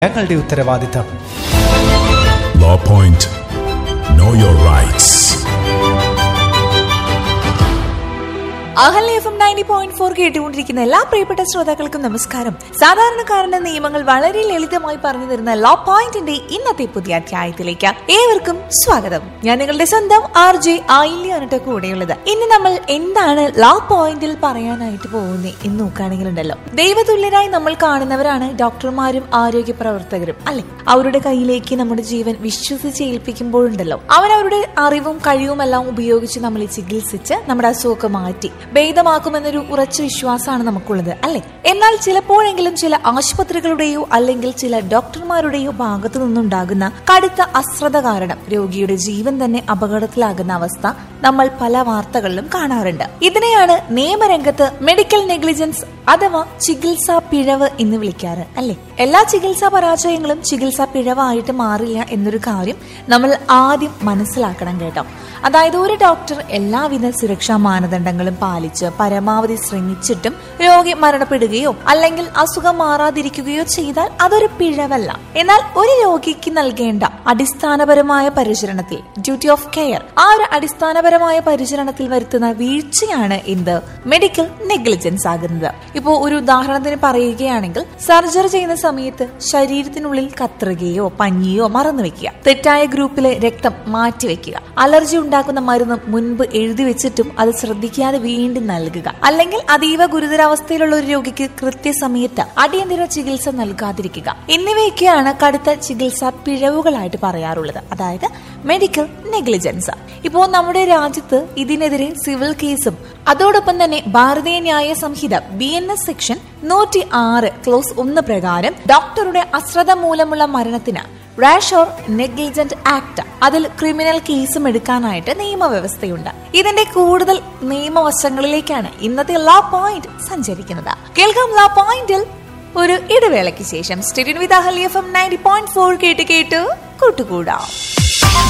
ഞങ്ങളുടെ ഉത്തരവാദിത്തം Law Point. Know your rights. Ahalya F M ninety point four കേട്ടുകൊണ്ടിരിക്കുന്ന എല്ലാ പ്രിയപ്പെട്ട ശ്രോതാക്കൾക്കും നമസ്കാരം സാധാരണക്കാരന്റെ നിയമങ്ങൾ വളരെ ലളിതമായി പറഞ്ഞു തരുന്ന ലോ പോയിന്റിന്റെ ഇന്നത്തെ പുതിയ അധ്യായത്തിലേക്ക് ഏവർക്കും സ്വാഗതം ഞാൻ നിങ്ങളുടെ സ്വന്തം ആർ ജെ ആയില്യാണ് കൂടെയുള്ളത് ഇന്ന് നമ്മൾ എന്താണ് ലോ പോയിന്റിൽ പറയാനായിട്ട് പോകുന്നത് എന്ന് നോക്കുകയാണെങ്കിലുണ്ടല്ലോ ദൈവതുല്യരായി നമ്മൾ കാണുന്നവരാണ് ഡോക്ടർമാരും ആരോഗ്യ പ്രവർത്തകരും അല്ലെ അവരുടെ കയ്യിലേക്ക് നമ്മുടെ ജീവൻ വിശ്വസിച്ച് ഏൽപ്പിക്കുമ്പോഴുണ്ടല്ലോ അവരവരുടെ അറിവും കഴിവും എല്ലാം ഉപയോഗിച്ച് നമ്മളെ ചികിത്സിച്ച് നമ്മുടെ അസുഖമൊക്കെ മാറ്റി ഭേദമാക്കുമെന്നൊരു ഉറച്ച വിശ്വാസമാണ് നമുക്കുള്ളത് അല്ലെ എന്നാൽ ചിലപ്പോഴെങ്കിലും ചില ആശുപത്രികളുടെയോ അല്ലെങ്കിൽ ചില ഡോക്ടർമാരുടെയോ ഭാഗത്തു നിന്നുണ്ടാകുന്ന കടുത്ത അശ്രദ്ധ കാരണം രോഗിയുടെ ജീവൻ തന്നെ അപകടത്തിലാകുന്ന അവസ്ഥ നമ്മൾ പല വാർത്തകളിലും കാണാറുണ്ട് ഇതിനെയാണ് നിയമരംഗത്ത് മെഡിക്കൽ നെഗ്ലിജൻസ് അഥവാ ചികിത്സാ പിഴവ് എന്ന് വിളിക്കാറ് അല്ലെ എല്ലാ ചികിത്സാ പരാജയങ്ങളും ചികിത്സാ പിഴവായിട്ട് മാറില്ല എന്നൊരു കാര്യം നമ്മൾ ആദ്യം മനസ്സിലാക്കണം കേട്ടോ അതായത് ഒരു ഡോക്ടർ എല്ലാവിധ സുരക്ഷാ മാനദണ്ഡങ്ങളും പാലിച്ച് പരമാവധി ശ്രമിച്ചിട്ടും രോഗി മരണപ്പെടുകയോ അല്ലെങ്കിൽ അസുഖം മാറാതിരിക്കുകയോ ചെയ്താൽ അതൊരു പിഴവല്ല എന്നാൽ ഒരു രോഗിക്ക് നൽകേണ്ട അടിസ്ഥാനപരമായ പരിചരണത്തിൽ ഡ്യൂട്ടി ഓഫ് കെയർ ആ ഒരു അടിസ്ഥാനപരമായ പരിചരണത്തിൽ വരുത്തുന്ന വീഴ്ചയാണ് എന്ത് മെഡിക്കൽ നെഗ്ലിജൻസ് ആകുന്നത് ഇപ്പോ ഒരു ഉദാഹരണത്തിന് പറയുകയാണെങ്കിൽ സർജറി ചെയ്യുന്ന സമയത്ത് ശരീരത്തിനുള്ളിൽ കത്രുകയോ പഞ്ഞിയോ മറന്നു വെക്കുക തെറ്റായ ഗ്രൂപ്പിലെ രക്തം മാറ്റിവെക്കുക അലർജി ഉണ്ടാക്കുന്ന മരുന്ന് മുൻപ് എഴുതി വെച്ചിട്ടും അത് ശ്രദ്ധിക്കാതെ വീണ്ടും നൽകുക അല്ലെങ്കിൽ അതീവ ഗുരുതരാവസ്ഥയിലുള്ള ഒരു രോഗിക്ക് കൃത്യസമയത്ത് അടിയന്തര ചികിത്സ നൽകാതിരിക്കുക എന്നിവയൊക്കെയാണ് കടുത്ത ചികിത്സാ പിഴവുകളായിട്ട് പറയാറുള്ളത് അതായത് മെഡിക്കൽ നെഗ്ലിജൻസ് ഇപ്പോൾ നമ്മുടെ രാജ്യത്ത് ഇതിനെതിരെ സിവിൽ കേസും അതോടൊപ്പം തന്നെ Bharatiya Nyaya Sanhita B N S section നൂറ്റി ആറ് ക്ലോസ് ഒന്ന് പ്രകാരം ഡോക്ടറുടെ അശ്രദ്ധ മൂലമുള്ള മരണത്തിന് റാഷ് ഓർ നെഗ്ലിജന്റ് ആക്ട് അതിൽ ക്രിമിനൽ കേസും എടുക്കാനായിട്ട് നിയമവ്യവസ്ഥയുണ്ട് ഇതിന്റെ കൂടുതൽ നിയമവശങ്ങളിലേക്കാണ് ഇന്നത്തെ ലോ പോയിന്റ് സഞ്ചരിക്കുന്നത് കേൾക്കാം ലോ പോയിന്റിൽ ഒരു ഇടവേളയ്ക്ക് ശേഷം studio with Ahali F M ninety point four കേട്ട് കേട്ട് കൂട്ടുകൂടാം